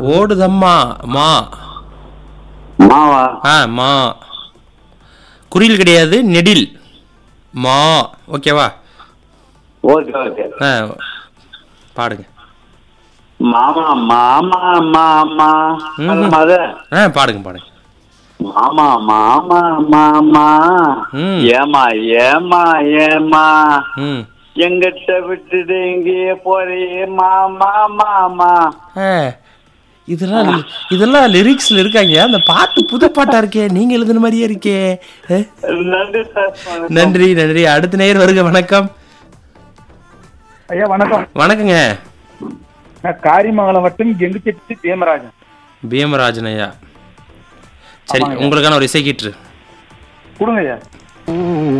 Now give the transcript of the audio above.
ஓடுதம்மா மா மாவா ஆ மா குறில் கிடையாது நெடில் மா ஓகேவா ஓகே ஓகே ஆ பாடுங்க மாமா மாமா மாமா ம்ஹும். அந்த மாதிரி ஆ பாடுங்க பாடுங்க மாமா மாமா மாமா ம். ஏமா ஏமா ஏமா ம் எங்கிட்ட விட்டுட்டு எங்கேயே போறியே மாமா மாமா ஆ இதெல்லாம் லி- இதெல்லாம் லிரிக்ஸ்ல இருக்காங்க அந்த பாட்டு புது பாட்டா இருக்கே நீங்க எழுதுன மாதிரியே இருக்கே ஆ? நன்றி சார் நன்றி நன்றி அடுத்த நேயர் வருக வணக்கம் ஐயா வணக்கம் வணக்கங்க நான் காரிமங்கலம் வட்டம் கெங்குச்செட்டி தேமராஜன் பீமராஜன் ஐயா சரி ஆமாங்க. உங்களுக்கான ஒரு இசை கீற்று கொடுங்க ஐயா